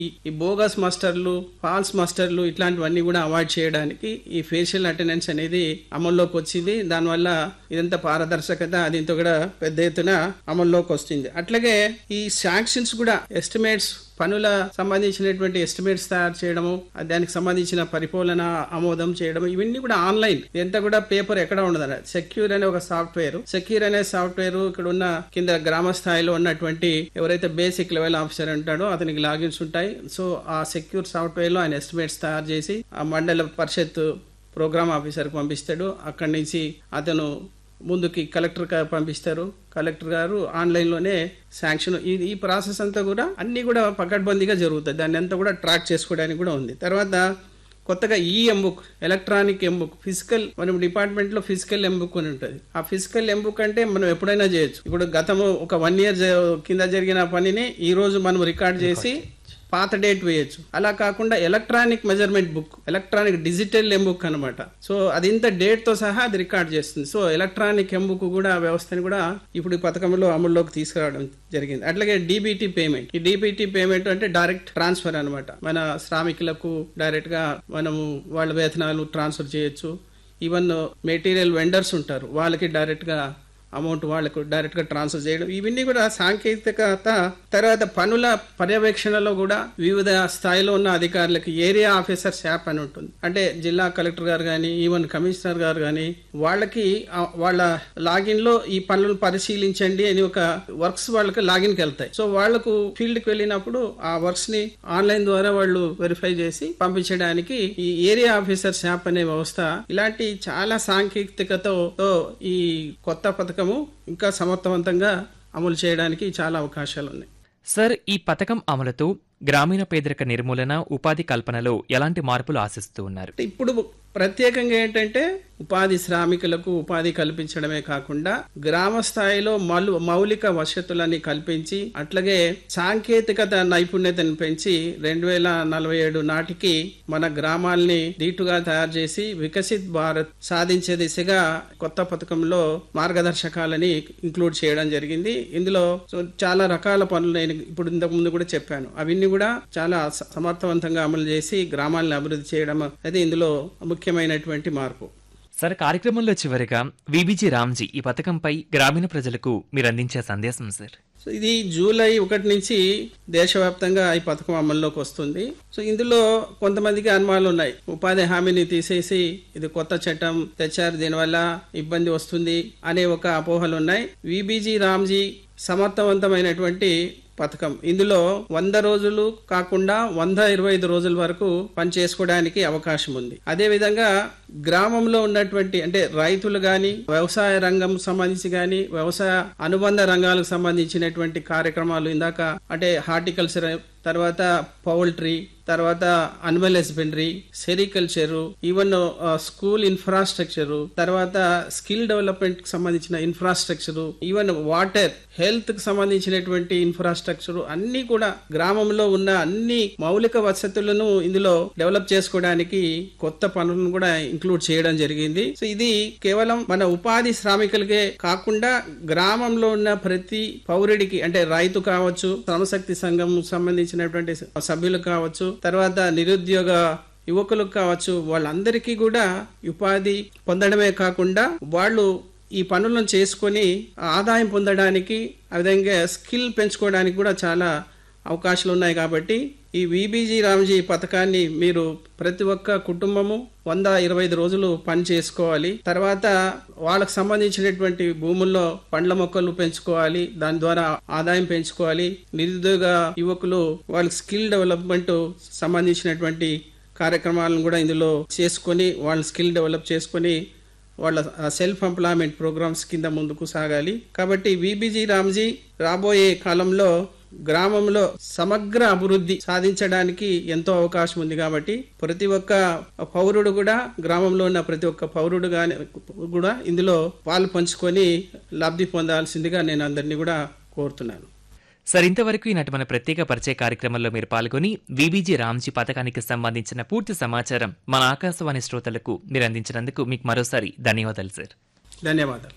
ఈ- ఈ బోగస్ మాస్టర్లు ఫాల్స్ మాస్టర్లు ఇట్లాంటివన్నీ కూడా అవాయిడ్ చేయడానికి ఈ ఫేషియల్ అటెండెన్స్ అనేది అమల్లోకి వచ్చింది దానివల్ల ఇదంతా పారదర్శకత దీంతో కూడా పెద్ద ఎత్తున అమల్లోకి వస్తుంది అట్లాగే ఈ శాంక్షన్స్ కూడా ఎస్టిమేట్స్ పనుల సంబంధించినటువంటి ఎస్టిమేట్స్ తయారు చేయడము ఆ దానికి సంబంధించిన పరిపాలన ఆమోదం చేయడం ఇవన్నీ కూడా ఆన్లైన్ ఇదంతా కూడా పేపర్ ఎక్కడ ఉండదు సెక్యూర్ అనే ఒక సాఫ్ట్వేర్ సెక్యూర్ అనే సాఫ్ట్వేర్ ఇక్కడ ఉన్న కింద గ్రామ స్థాయిలో ఉన్నటువంటి ఎవరైతే బేసిక్ లెవెల్ ఆఫీసర్ ఉంటాడో అతనికి లాగిన్స్ ఉంటాయి సో ఆ సెక్యూర్ సాఫ్ట్వేర్ లో ఆయన ఎస్టిమేట్స్ తయారు చేసి ఆ మండల పరిషత్ ప్రోగ్రామ్ ఆఫీసర్కి పంపిస్తాడు అక్కడి నుంచి అతను ముందుకి కలెక్టర్ గారు పంపిస్తారు కలెక్టర్ గారు ఆన్లైన్లోనే శాంక్షన్ ఈ ఈ ప్రాసెస్ అంతా కూడా అన్ని కూడా పకడ్బందీగా జరుగుతుంది దాన్ని అంతా కూడా ట్రాక్ చేసుకోవడానికి కూడా ఉంది తర్వాత కొత్తగా ఈ ఎంబుక్ ఎలక్ట్రానిక్ ఎంబుక్ ఫిజికల్ మనం డిపార్ట్మెంట్ లో ఫిజికల్ ఎంబుక్ అని ఉంటుంది ఆ ఫిజికల్ ఎంబుక్ అంటే మనం ఎప్పుడైనా చేయొచ్చు ఇప్పుడు గతము ఒక వన్ ఇయర్ కింద జరిగిన పనిని ఈ రోజు మనం రికార్డ్ చేసి పాత డేట్ వేయొచ్చు అలా కాకుండా electronic measurement book electronic digital M book అనమాట సో అది ఇంత డేట్ తో సహా అది రికార్డ్ చేస్తుంది సో ఎలక్ట్రానిక్ ఎంబుక్ కూడా వ్యవస్థని కూడా ఇప్పుడు ఈ పథకంలో అమల్లోకి తీసుకురావడం జరిగింది అట్లాగే డీబీటీ పేమెంట్ ఈ డీబీటీ పేమెంట్ అంటే డైరెక్ట్ ట్రాన్స్ఫర్ అనమాట మన శ్రామికులకు డైరెక్ట్ గా మనము వాళ్ళ వేతనాలు ట్రాన్స్ఫర్ చేయొచ్చు ఈవెన్ మెటీరియల్ వెండర్స్ ఉంటారు వాళ్ళకి డైరెక్ట్ గా అమౌంట్ వాళ్ళకు డైరెక్ట్ గా ట్రాన్స్ఫర్ చేయడం ఇవన్నీ కూడా సాంకేతికత తర్వాత పనుల పర్యవేక్షణలో కూడా వివిధ స్థాయిలో ఉన్న అధికారులకి ఏరియా ఆఫీసర్స్ యాప్ అని ఉంటుంది అంటే జిల్లా కలెక్టర్ గారు కానీ ఈవెన్ కమిషనర్ గారు కానీ వాళ్ళకి ఆ వాళ్ళ లాగిన్ లో ఈ పనులను పరిశీలించండి అని ఒక వర్క్స్ వాళ్ళకి లాగిన్ కి వెళ్తాయి సో వాళ్ళకు ఫీల్డ్ కి వెళ్ళినప్పుడు ఆ వర్క్స్ ని ఆన్లైన్ ద్వారా వాళ్ళు వెరిఫై చేసి పంపించడానికి ఈ ఏరియా ఆఫీసర్స్ యాప్ అనే వ్యవస్థ ఇలాంటి చాలా సాంకేతికతతో ఈ కొత్త పథకము ఇంకా సమర్థవంతంగా అమలు చేయడానికి చాలా అవకాశాలు ఉన్నాయి సార్ ఈ పథకం అమలుతో గ్రామీణ పేదరిక నిర్మూలన ఉపాధి కల్పనలో ఎలాంటి మార్పులు ఆశిస్తూ ఉన్నారు అంటే ఇప్పుడు ప్రత్యేకంగా ఏంటంటే ఉపాధి శ్రామికులకు ఉపాధి కల్పించడమే కాకుండా గ్రామ స్థాయిలో మలు మౌలిక వసతులని కల్పించి అట్లాగే సాంకేతికత నైపుణ్యతను పెంచి రెండు వేల నలభై ఏడు నాటికి మన గ్రామాల్ని ధీటుగా తయారు చేసి వికసిత్ భారత్ సాధించే దిశగా కొత్త పథకంలో మార్గదర్శకాలని ఇంక్లూడ్ చేయడం జరిగింది ఇందులో సో చాలా రకాల పనులు నేను ఇప్పుడు ఇంతకు ముందు కూడా చెప్పాను అవన్నీ కూడా చాలా స- సమర్థవంతంగా అమలు చేసి గ్రామాలను అభివృద్ధి చేయడం అయితే ఇందులో ముఖ్యమైనటువంటి మార్పు సార్ కార్యక్రమంలో చివరిగా విబిజి రామ్జీ ఈ పథకంపై గ్రామీణ ప్రజలకు మీరు అందించే సందేశం సార్ సో ఇది జూలై ఒకటి నుంచి దేశవ్యాప్తంగా ఈ పథకం అమల్లోకి వస్తుంది సో ఇందులో కొంతమందికి అనుమానాలు ఉన్నాయి ఉపాధి హామీని తీసేసి ఇది కొత్త చట్టం తెచ్చారు దీనివల్ల ఇబ్బంది వస్తుంది అనే ఒక అపోహలు ఉన్నాయి విబీజీ రామ్జీ సమర్థవంతమైనటువంటి పథకం ఇందులో వంద రోజులు కాకుండా వంద ఇరవై ఐదు రోజుల వరకు పని చేసుకోవడానికి అవకాశం ఉంది అదే విధంగా గ్రామంలో ఉన్నటువంటి అంటే రైతులు గాని వ్యవసాయ రంగం సంబంధించి గాని వ్యవసాయ అనుబంధ రంగాలకు సంబంధించినటువంటి కార్యక్రమాలు ఇందాక అంటే హార్టికల్చర్ తర్వాత పౌల్ట్రీ తర్వాత animal husbandry sericulture even school infrastructure తర్వాత స్కిల్ డెవలప్మెంట్ కి సంబంధించిన ఇన్ఫ్రాస్ట్రక్చర్ ఈవెన్ వాటర్ హెల్త్ కి సంబంధించినటువంటి ఇన్ఫ్రాస్ట్రక్చర్ అన్ని కూడా గ్రామంలో ఉన్న అన్ని మౌలిక వసతులను ఇందులో డెవలప్ చేసుకోవడానికి కొత్త పనులను కూడా ఇంక్లూడ్ చేయడం జరిగింది సో ఇది కేవలం మన ఉపాధి శ్రామికులకే కాకుండా గ్రామంలో ఉన్న ప్రతి పౌరుడికి అంటే రైతు కావచ్చు శ్రమశక్తి సంఘం సంబంధించినటువంటి సభ్యులు కావచ్చు తర్వాత నిరుద్యోగ యువకులకు కావచ్చు వాళ్ళందరికీ కూడా ఉపాధి పొందడమే కాకుండా వాళ్ళు ఈ పనులను చేసుకొని ఆదాయం పొందడానికి ఆ విధంగా స్కిల్ పెంచుకోవడానికి కూడా చాలా అవకాశాలు ఉన్నాయి కాబట్టి ఈ విబీజీ రామ్జీ పథకాన్ని మీరు ప్రతి ఒక్క కుటుంబము వంద ఇరవై ఐదు రోజులు పని చేసుకోవాలి తర్వాత వాళ్ళకు సంబంధించినటువంటి భూముల్లో పండ్ల మొక్కలు పెంచుకోవాలి దాని ద్వారా ఆదాయం పెంచుకోవాలి నిరుద్యోగ యువకులు వాళ్ళ స్కిల్ డెవలప్మెంట్ సంబంధించినటువంటి కార్యక్రమాలను కూడా ఇందులో చేసుకొని వాళ్ళ స్కిల్ డెవలప్ చేసుకొని వాళ్ళ సెల్ఫ్ ఎంప్లాయ్మెంట్ ప్రోగ్రామ్స్ కింద ముందుకు సాగాలి కాబట్టి విబిజీ రామ్జీ రాబోయే కాలంలో గ్రామంలో సమగ్ర అభివృద్ధి సాధించడానికి ఎంతో అవకాశం ఉంది కాబట్టి ప్రతి ఒక్క పౌరుడు కూడా గ్రామంలో ఉన్న ప్రతి ఒక్క పౌరుడు గాని కూడా ఇందులో పాలు పంచుకొని లబ్ధి పొందాల్సిందిగా నేను అందరినీ కూడా కోరుతున్నాను సార్ ఇంతవరకు ఈనాటి మన ప్రత్యేక పరిచయ కార్యక్రమంలో మీరు పాల్గొని విబిజి రామ్జీ పథకానికి సంబంధించిన పూర్తి సమాచారం మన ఆకాశవాణి శ్రోతలకు మీరు అందించినందుకు మీకు మరోసారి ధన్యవాదాలు సార్ ధన్యవాదాలు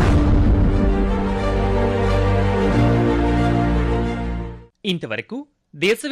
ఇంతవరకు దేశ